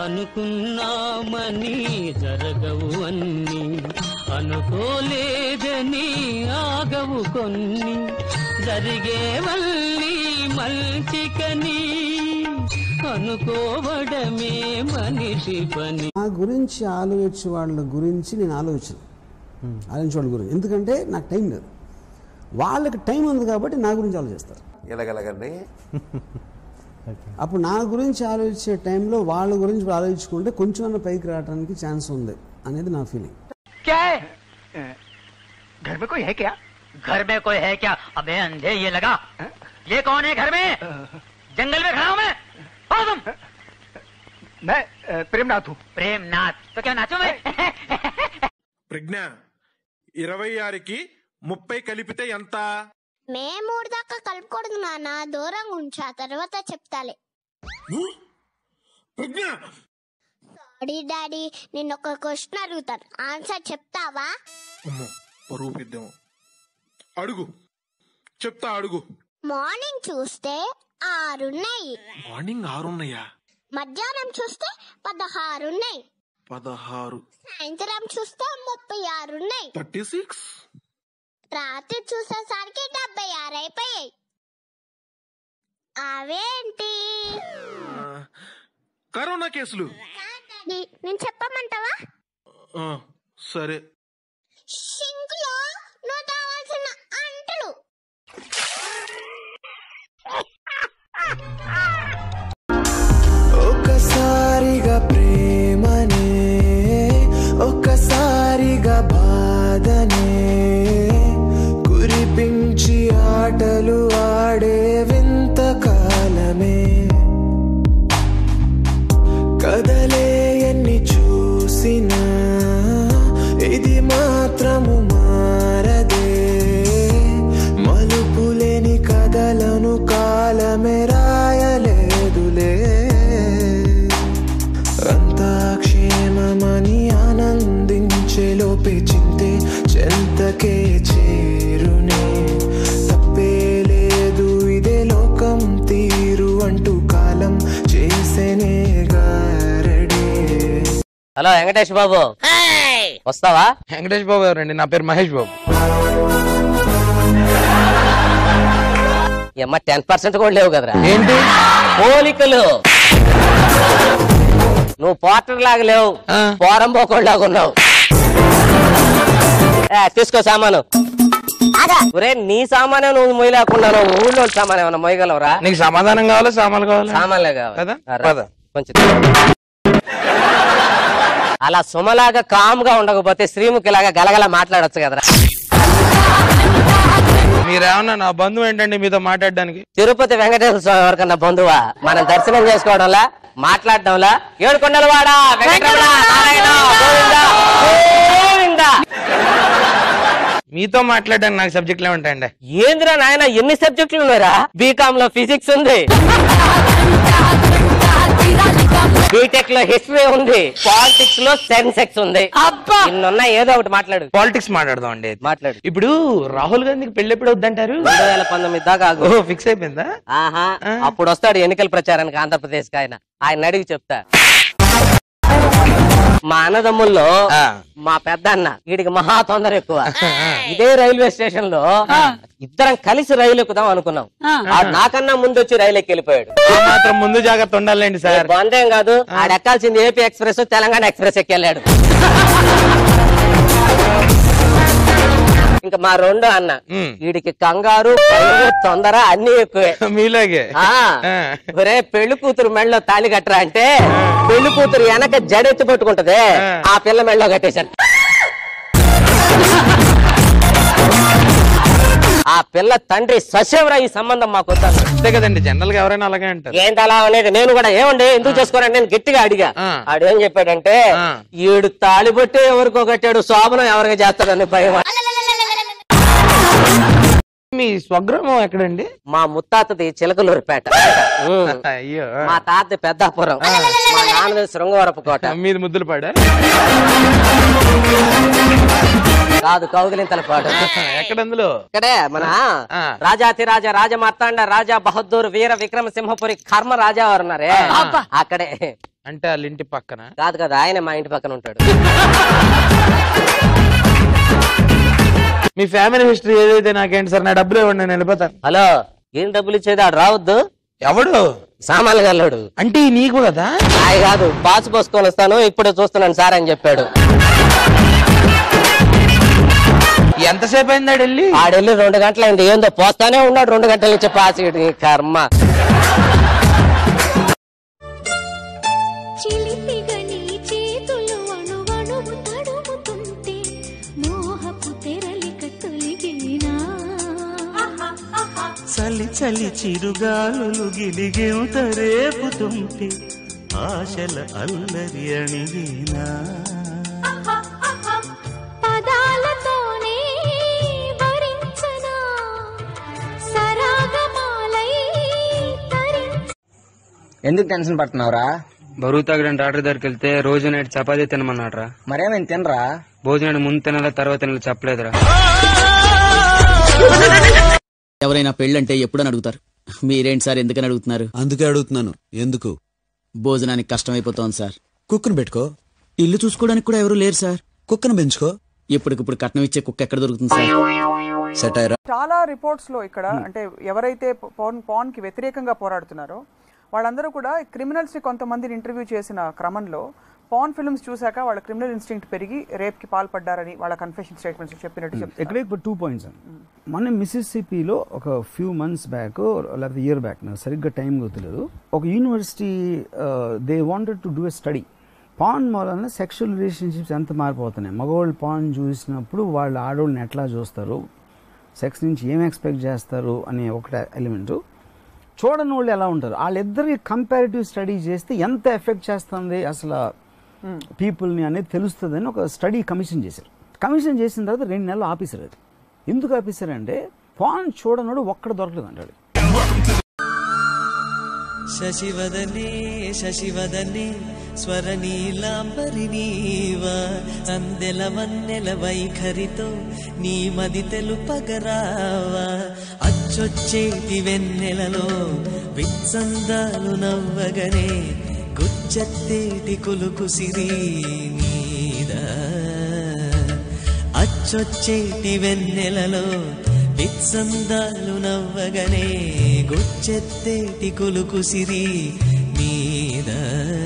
అనుకున్నామని జరగవు అన్ని అనుకోలేదని ఆగవు కొన్ని జరిగేవల్లి మంచికని అనుకోవడమే మనిషి పని నా గురించి ఆలోచించే వాళ్ళ గురించి నేను ఆలోచించను ఆలోచించే వాళ్ళ గురించి ఎందుకంటే నాకు టైం లేదు వాళ్ళకి టైం ఉంది కాబట్టి నా గురించి ఆలోచిస్తారు ఎలాగెలాగండి అప్పుడు నా గురించి ఆలోచించే టైంలో వాళ్ళ గురించి ఆలోచించుకుంటే కొంచెం పైకి రావడానికి ఛాన్స్ ఉంది అనేది నా ఫీలింగ్ क्या है घर में कोई है क्या घर में कोई है क्या अबे अंधे ये लगा ये कौन है घर में जंगल में खड़ा हूं मैं आओ तुम मैं अ, प्रेमनाथ हूँ प्रेम नाथ तो क्या नाचो मैं ప్రజ్ఞ ఇరవై ఆరుకి ముప్పై కలిపితే ఎంత మే మూడు దాకా కలుపుకూడదు నాన్న దూరంగా ఉంచా తర్వాత చెప్తాలే ప్రజ్ఞ సారీ డాడీ నేను ఒక క్వశ్చన్ అడుగుతాను ఆన్సర్ చెప్తావా అమ్మో పరువు పెద్దాము అడుగు చెప్తా అడుగు మార్నింగ్ చూస్తే ఆరున్నాయి మార్నింగ్ ఆరున్నాయా మధ్యాహ్నం చూస్తే పదహారున్నాయి పదహారు సాయంత్రం చూస్తే ముప్పై ఆరున్నాయి థర్టీ సిక్స్ రాత్రి చూసేసరికి డెబ్బై ఆరు అయిపోయాయి అవేంటి కరోనా కేసులు డాడీ నేను చెప్పమంటావా ఆ, సరే షింకులో నువ్వు తాగాల్సిన అంటలు ఒక్కసారిగా ప్రేమనే ఒక్కసారిగా బాధనే కురిపించి ఆటలు ఆడే వింత కాలమే కదలే ఎన్ని చూసినా ఇది మాత్రము మారదే మలుపులేని కథలను కాలమే రాయలేదులే అంతా క్షేమమని ఆనందించే లోపే చింతే చెంతకే చేరునే తప్పే లేదు ఇదే లోకం తీరు అంటూ కాలం చేసేనే గారడే హలో వెంకటేష్ బాబు వస్తావా వెంకటేష్ బాబు ఎవరండి నా పేరు మహేష్ బాబు ఈ అమ్మ టెన్ పర్సెంట్ కూడా లేవు కదరా ఏంటి పోలికలు నువ్వు పోటర్ లాగా లేవు ఆ. పోరం పోకోళ్ళలాగా ఉన్నావు ఏ, తీసుకో సామాను ఒరే నీ సామానే నువ్వు మొయ్యలేకుండా నువ్వు ఊళ్ళో సామాన్ ఏమన్నా మొయ్యగలవురా నీకు సమాధానం కావాలా సామాన్లు కావాలా సామాన్లే కావాలి కదా? ఆ, రా. పద. కొంచెం అలా సుమలాగా కామ్ గా ఉండకపోతే శ్రీముఖిలాగా గలగల మాట్లాడొచ్చు కదరా మీరేమన్నా నా బంధువు ఏంటండి మీతో మాట్లాడడానికి తిరుపతి వెంకటేశ్వర స్వామి ఎవరికన్నా బంధువా మనం దర్శనం చేసుకోవడంలా మాట్లాడడంలా ఏడుకొండల వాడా వెంకటరమణ నారాయణ గోవిందా గోవిందా మీతో మాట్లాడడానికి నాకు సబ్జెక్టులు ఏముంటాయండి ఏందిరా నాయన ఎన్ని సబ్జెక్టులు ఉన్నారా బీకామ్ లో ఫిజిక్స్ ఉంది బీటెక్ లో హిస్టరీ ఉంది పాలిటిక్స్ లో సెన్సెక్స్ ఉంది ఇన్నున్నా ఏదో ఒకటి మాట్లాడు పాలిటిక్స్ మాట్లాడదాం అండి మాట్లాడు ఇప్పుడు రాహుల్ గాంధీకి పెళ్లి ఎప్పుడు వద్దంటారు రెండు వేల పంతొమ్మిది దాకా ఆగు. ఓహో ఫిక్స్ అయిపోయిందా ఆహా ఆ. అప్పుడు వస్తాడు ఎన్నికల ప్రచారానికి ఆంధ్రప్రదేశ్ కి ఆయన ఆయన అడిగి చెప్తా మా అన్నదమ్ముల్లో ఆ. మా పెద్ద అన్న వీడికి మహా తొందర ఎక్కువ ఇదే రైల్వే స్టేషన్ లో ఇద్దరం కలిసి రైలు ఎక్కుదాం అనుకున్నాం ఆడు నాకన్నా ముందు వచ్చి రైలు ఎక్కి వెళ్ళిపోయాడు ఆ మాత్రం ముందు జాగ్రత్త ఉండాలండి సార్ బందేం కాదు ఆడ ఎక్కాల్సింది ఏపీ ఎక్స్ప్రెస్ తెలంగాణ ఎక్స్ప్రెస్ ఎక్కెళ్ళాడు ఇంకా మా రెండో అన్న ఉమ్. వీడికి కంగారు పరుగు, తొందర అన్ని ఎక్కువే మీలాగే ఆ ఆ. ఒరే పెళ్లి కూతురు మెళ్ళలో తాళి కట్టరా అంటే పెళ్లి కూతురు వెనక జడెత్తి పట్టుకుంటదే ఆ. ఆ పిల్ల మెళ్ళలో కట్టేశాను ఆ పిల్ల తండ్రి సశివరా ఈ సంబంధం మాకు వద్దాను అంతే కదండి జనరల్ గా ఎవరైనా అలాగే అంటారు ఏంటి అలా అనేది నేను కూడా ఏమండి ఎందుకు చేసుకోరండి నేను గట్టిగా అడిగా ఆ. ఆడేం చెప్పాడంటే ఆ. ఈడు తాళిబొట్టి ఎవరికో కట్టాడు శోభనం ఎవరికి చేస్తాడని భయం మీ స్వగ్రామం ఎక్కడండి మా ముత్తాతది చిలకలూరిపేట ఉమ్. అయ్యో మా తాత పెద్దాపురం మా నాన్నది శృంగవరపు కోట మీది ముద్దులు పాడా కాదు కౌగిలింతల పాట ఎక్కడ అందులో ఇక్కడే మన ఆ. రాజాతిరాజ రాజమార్తాండ రాజా బహదూర్ వీర విక్రమ సింహపురి కర్మ రాజా వారు ఉన్నారే అక్కడే అంటే వాళ్ళ ఇంటి పక్కన కాదు కదా ఆయన మా ఇంటి పక్కన ఉంటాడు మీ ఫ్యామిలీ హిస్టరీ ఏదైతే నాకేంటి సార్ నా డబ్బులు ఇవ్వండి నేను వెళ్ళిపోతాను హలో ఏం డబ్బులు ఇచ్చేది ఆడు రావద్దు ఎవడు సామాన్లు గల్లోడు అంటే ఈ నీకు కదా ఆయన కాదు పాస్ పోసుకొని వస్తాను ఇప్పుడే చూస్తున్నాను సార్ అని చెప్పాడు ఎంతసేపు అయింది ఆడు వెళ్ళి ఆడెళ్ళి రెండు గంటలైంది ఏందో పోస్తానే ఉన్నాడు రెండు గంటల నుంచి పాస్ ఇటు ఈ కర్మ చిలిపిగా నీ చేతులు అణువణువు తడుముతుంటే మోహపు తెరలిక తొలిగేనా చలి చలి చిరుగాలులు గిలిగివుత రేపుతుంటే ఆశల అల్లరి అణివేనా పదాలతోనే భరించనా సరాగమాలై తరించ ఎందుకు టెన్షన్ పడుతున్నావురా బరువు తగ్గడానికి డాక్టర్ దగ్గరికి వెళ్తే రోజు నైట్ చపాతీ తినమన్నాడ్రా మరేమైంది తినరా భోజనాన్ని ముందు తినాలా తర్వాత తినాలి చెప్పలేదురా ఎవరైనా పెళ్ళంటే ఎప్పుడని అడుగుతారు మీరేంటి సార్ ఎందుకని అడుగుతున్నారు అందుకే అడుగుతున్నాను ఎందుకు భోజనానికి కష్టమైపోతోంది సార్ కుక్కను పెట్టుకో ఇల్లు చూసుకోవడానికి కూడా ఎవరు లేరు సార్ కుక్కను పెంచుకో ఇప్పటికిప్పుడు కట్నం ఇచ్చే కుక్క ఎక్కడ దొరుకుతుంది సార్ సెట్ అయ్యరా చాలా రిపోర్ట్స్ లో ఇక్కడ అంటే ఎవరైతే పవన్ పవన్ కి వ్యతిరేకంగా పోరాడుతున్నారో వాళ్ళందరూ కూడా క్రిమినల్స్ ని కొంతమందిని ఇంటర్వ్యూ చేసిన క్రమంలో పవన్ ఫిల్మ్స్ చూశాక వాళ్ళ క్రిమినల్ ఇన్స్టింక్ట్ పెరిగి రేప్ కి పాల్పడ్డారని వాళ్ళ కన్ఫెషన్ స్టేట్మెంట్స్ చెప్పినట్టు చెప్తారు ఇక్కడ ఇప్పుడు టూ పాయింట్స్ అండి మన మిసిసిపిలో ఒక ఫ్యూ మంత్స్ బ్యాక్ లేకపోతే ఇయర్ బ్యాక్ నాకు సరిగ్గా టైం గుర్తులేదు ఒక university they wanted to do a study porn వలన సెక్షువల్ రిలేషన్షిప్స్ ఎంత మారిపోతున్నాయి మగవాళ్ళు పాన్ చూసినప్పుడు వాళ్ళు ఆడవాళ్ళని ఎట్లా చూస్తారు సెక్స్ నుంచి ఏం ఎక్స్పెక్ట్ చేస్తారు అనే ఒకటి ఎలిమెంట్ చూడని వాళ్ళు ఎలా ఉంటారు వాళ్ళిద్దరికి కంపారిటివ్ స్టడీ చేస్తే ఎంత ఎఫెక్ట్ చేస్తుంది అసలు పీపుల్ని అనేది తెలుస్తుందని ఒక స్టడీ కమిషన్ చేశారు కమిషన్ చేసిన తర్వాత రెండు నెలలు ఆపేశారు అది ఎందుకు ఆపేశారంటే పాన్ చూడనోడు ఒక్కడ దొరకలేదు అంటాడు శశివదనే శశివదనే స్వరనీలాంబరి నీవా అందెల వన్నెల వైఖరితో నీ మది తెలుపగరావా అచ్చొచ్చేటి వెన్నెలలో విత్సందాలు నవ్వగనే గుచ్చెత్తేటి కులుకు సిరి నీదా అచ్చొచ్చేటి వెన్నెలలో విత్సందాలు నవ్వగనే గుచ్చెత్తేటి కులుకు సిరి మీద